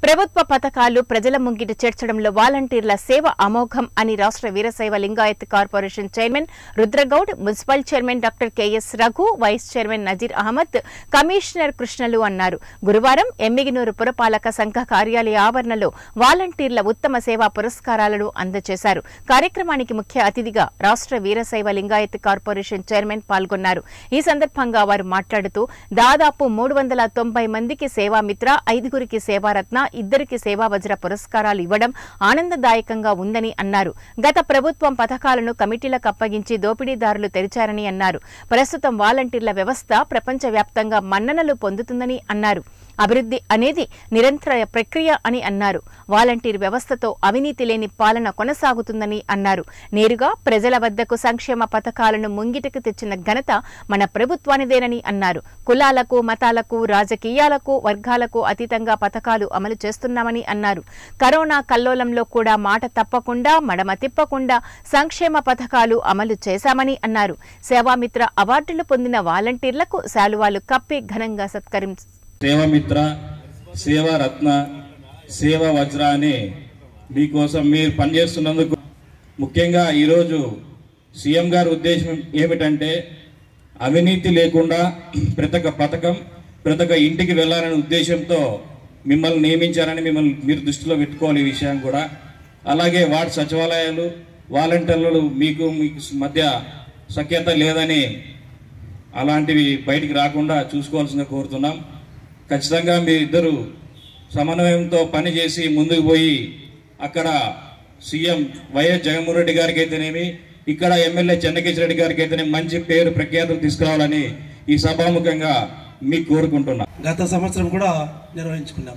ప్రభుత్వ పథకాలు ప్రజల ముంగిట చేర్చడంలో వాలంటీర్ల సేవ అమోఘం అని రాష్ట్ర Veerashaiva Lingayat corporation chairman Rudragoud municipal chairman doctor KS Raghu vice chairman Nazeer Ahmed commissioner కృష్ణలు అన్నారు గురువారం ఎమ్మిగినూరు పురపాలక సంఘ కార్యాలయ ఆవరణలో వాలంటీర్ల ఉత్తమ సేవా పురస్కారాలను అందజేశారు కార్యక్రమానికి ముఖ్య అతిథిగా రాష్ట్ర వీరశైవ లింగాయత్ కార్పొరేషన్ చైర్మన్ పాల్గొన్నారు ఈ సందర్భంగా వారు మాట్లాడుతూ దాదాపు మూడు వందల తొంభై మందికి సేవామిత్ర ఐదుగురికి సేవారత్న ఇద్దరికి సేవా వజ్ర పురస్కారాలు ఇవ్వడం ఆనందదాయకంగా ఉందని అన్నారు గత ప్రభుత్వం పథకాలను కమిటీలకు అప్పగించి దోపిడీదారులు తెరిచారని అన్నారు ప్రస్తుతం వాలంటీర్ల వ్యవస్థ ప్రపంచవ్యాప్తంగా మన్ననలు పొందుతుందని అన్నారు అభివృద్ధి అనేది నిరంతర ప్రక్రియ అని అన్నారు వాలంటీర్ వ్యవస్థతో అవినీతి లేని పాలన కొనసాగుతుందని అన్నారు నేరుగా ప్రజల వద్దకు సంక్షేమ పథకాలను ముంగిటకు తెచ్చిన ఘనత మన ప్రభుత్వానిదేనని అన్నారు కులాలకు మతాలకు రాజకీయాలకు వర్గాలకు అతీతంగా పథకాలు అమలు చేస్తున్నామని అన్నారు కరోనా కల్లోలంలో కూడా మాట తప్పకుండా మడమ తిప్పకుండా సంక్షేమ పథకాలు అమలు చేశామని అన్నారు సేవామిత్ర అవార్డులు పొందిన వాలంటీర్లకు శాలువాలు కప్పి ఘనంగా సత్కరించారు సేవమిత్ర సేవారత్న సేవ వజ్ర అని మీకోసం మీరు పనిచేస్తున్నందుకు ముఖ్యంగా ఈరోజు సీఎం గారి ఉద్దేశం ఏమిటంటే అవినీతి లేకుండా ప్రతి ఒక్క పథకం ప్రతి ఒక్క ఇంటికి వెళ్ళాలనే ఉద్దేశంతో మిమ్మల్ని నియమించారని మిమ్మల్ని మీరు దృష్టిలో పెట్టుకోవాలి ఈ విషయం కూడా అలాగే వార్డు సచివాలయాలు వాలంటీర్లు మీకు మీకు మధ్య సఖ్యత లేదని అలాంటివి బయటికి రాకుండా చూసుకోవాల్సిందిగా కోరుతున్నాం ఖచ్చితంగా మీ ఇద్దరు సమన్వయంతో పనిచేసి ముందుకు పోయి అక్కడ సీఎం వైఎస్ జగన్మోహన్ రెడ్డి గారికి అయితేనేమి ఇక్కడ ఎమ్మెల్యే చెన్నకేశ్వర రెడ్డి గారికి అయితేనే మంచి పేరు ప్రఖ్యాతులు తీసుకురావాలని ఈ సభాముఖంగా మీకు కోరుకుంటున్నా గత సంవత్సరం కూడా నిర్వహించుకున్నాం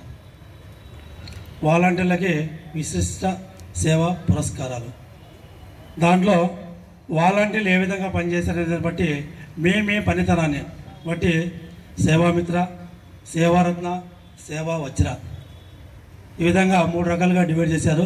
వాలంటీర్లకి విశిష్ట సేవా పురస్కారాలు దాంట్లో వాలంటీర్లు ఏ విధంగా పనిచేశారనే బట్టి మేమే పనితనాన్ని బట్టి సేవామిత్ర సేవారత్న సేవా వజ్ర ఈ విధంగా మూడు రకాలుగా డివైడ్ చేశారు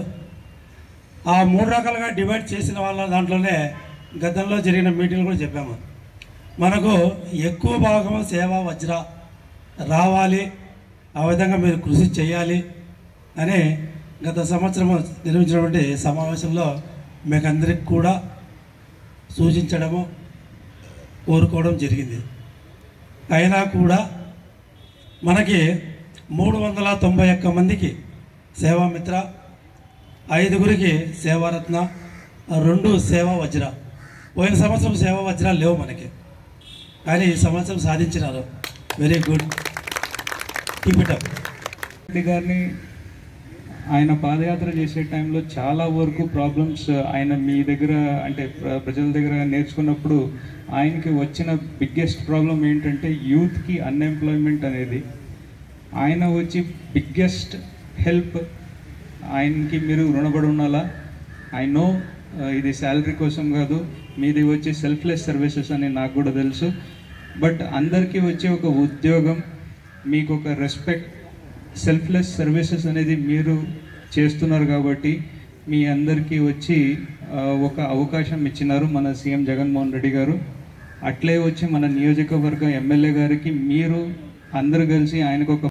ఆ మూడు రకాలుగా డివైడ్ చేసిన వాళ్ళ దాంట్లోనే గతంలో జరిగిన మీటింగ్లు కూడా చెప్పాము మనకు ఎక్కువ భాగం సేవా వజ్ర రావాలి ఆ విధంగా మీరు కృషి చేయాలి అని గత సంవత్సరం నిర్వహించినటువంటి సమావేశంలో మీకందరికి కూడా సూచించడము కోరుకోవడం జరిగింది అయినా కూడా మనకి మూడు వందల తొంభై ఒక్క మందికి సేవామిత్ర ఐదుగురికి సేవారత్న రెండు సేవా వజ్ర పోయిన సంవత్సరం సేవా వజ్రాలు లేవు మనకి కానీ ఈ సంవత్సరం సాధించినారు very good keep it up Reddy గారిని ఆయన పాదయాత్ర చేసే టైంలో చాలా వరకు ప్రాబ్లమ్స్ ఆయన మీ దగ్గర అంటే ప్ర- ప్రజల దగ్గర నేర్చుకున్నప్పుడు ఆయనకి వచ్చిన బిగ్గెస్ట్ ప్రాబ్లం ఏంటంటే యూత్కి అన్ఎంప్లాయ్మెంట్ అనేది ఆయన వచ్చి బిగ్గెస్ట్ హెల్ప్ ఆయనకి మీరు రుణపడి ఉండాలా ఐ నో ఇది శాలరీ కోసం కాదు మీది వచ్చి సెల్ఫ్లెస్ సర్వీసెస్ అని నాకు కూడా తెలుసు బట్ అందరికీ వచ్చే ఒక ఉద్యోగం మీకు ఒక రెస్పెక్ట్ సెల్ఫ్లెస్ సర్వీసెస్ అనేది మీరు చేస్తున్నారు కాబట్టి మీ అందరికీ వచ్చి ఆ, ఒక అవకాశం ఇచ్చినారు మన సీఎం జగన్మోహన్ రెడ్డి గారు అట్లే వచ్చి మన నియోజకవర్గ ఎమ్మెల్యే గారికి మీరు అందరు కలిసి ఆయనకు ఒక